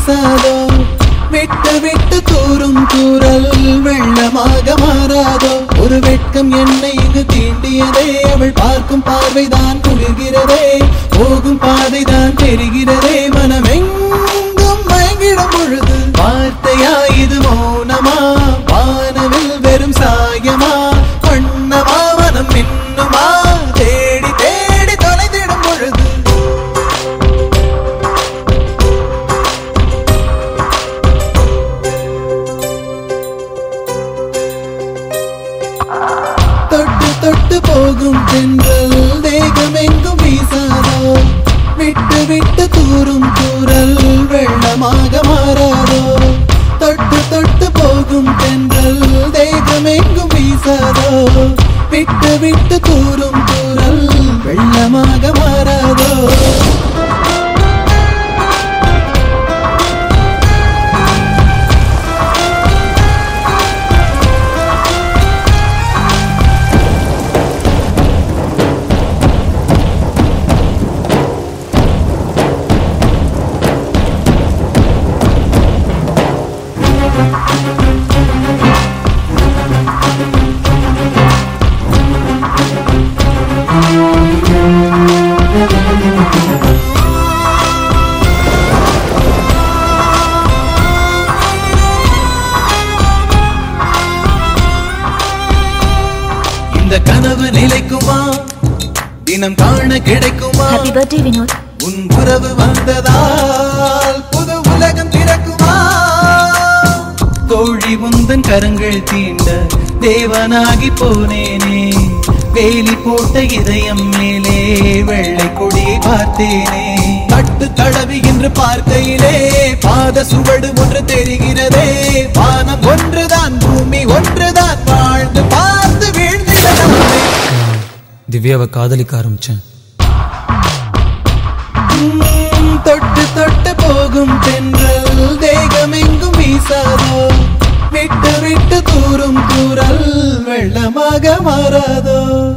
வீசாதோ விட்டு விட்டு தூரும் தூரல் வெள்ளமாக மாறாதோ ஒரு வெட்கம் என்னை இங்கு தீண்டியதே அவள் பார்க்கும் பார்வைதான் குளிர்கிறதே போகும் பாதைதான் தெரிகிறதே மனமெங்கும் மயங்கிடும் பொழுது வார்த்தையா இது மௌனமா வானவில் வெறும் சாயமா வண்ணமா மனம் மின்னுமா தேடி தேடி தொலைந்திடும் பொழுது தொட்டு தொட்டு போகும் தென்றல் தேகம் எங்கும் வீசாதோ விட்டு விட்டு தூரும் தூரல் வெள்ளமாக மாறாதோ தொட்டு தொட்டு போகும் தென்றல் தேகம் எங்கும் வீசாதோ விட்டு விட்டு தூரும் தூரல் வெள்ளமாக மாறாதோ இந்த கனவு நிலைக்குமா தினம் காண கிடைக்குமா ஹாப்பி பர்த்டே வினோத் உன் உறவு வந்ததால் புது உலகம் திறக்குமா தோழி முந்தன் கரங்கள் தீண்ட தேவனாகி போனேனே வேலி போட்ட இதயம் மேலே வெள்ளை கொடியை பார்த்தேனே தட்டு தடவி என்று பார்க்கையிலே பாத சுவடு ஒன்று தெரிகிறதே வானம் ஒன்றுதான் பூமி ஒன்றுதான் வாழ்ந்து பார்த்து வீழ்ந்திடலாமே திவ்யாவை காதலிக்க ஆரம்பிச்சேன் உம், தொட்டு தொட்டு போகும் தென்றல் தேகம் எங்கும் வீசாதோ விட்டு விட்டு தூரும் தூரல் வெள்ளமாக மாறாதோ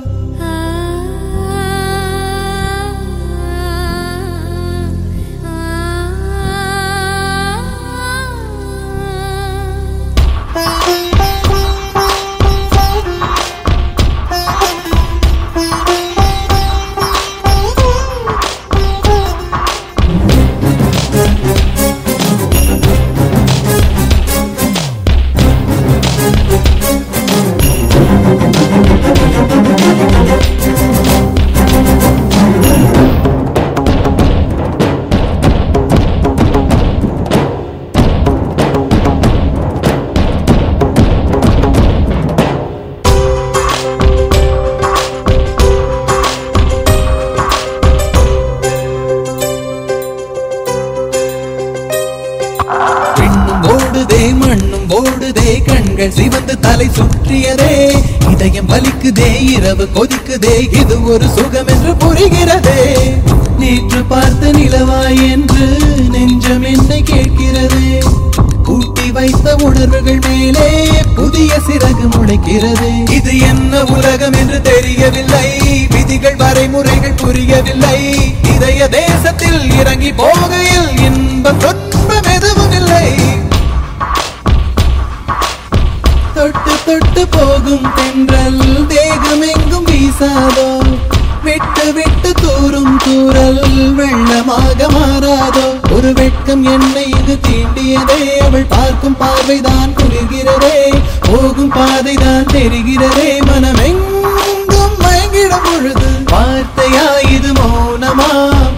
பெண்ணும் ஓடுதே மண்ணும் ஓடுதே கண்கள் சிவந்து தலை சுற்றியதே இதயம் வலிக்குதே இரவு கொதிக்குதே இது ஒரு சுகம் என்று புரிகிறதே நேற்று பார்த்த நிலவாய் என்று நெஞ்சம் என்னை கேட்கிறதே கூட்டி வைத்த உணர்வுகள் மேலே புதிய சிறகு முளைக்கிறது இது என்ன உலகம் என்று தெரியவில்லை விதிகள் வரைமுறைகள் புரியவில்லை இதய தேசத்தில் இறங்கி போகையில் இன்பம் துன்பம் எதுவும் இல்லை தொட்டு தொட்டு போகும் தென்றல் தேகம் எங்கும் வீசாதோ விட்டு விட்டு தூரும் தூரல் வெள்ளமாக மாறாதோ ஒரு வெட்கம் என்னை இது தீண்டியதே அவள் பார்க்கும் பார்வைதான் குளிர்கிறதே போகும் பாதைதான் தெரிகிறதே மனமெங்கும் மயங்கிடும் பொழுது வார்த்தையா இது மௌனமா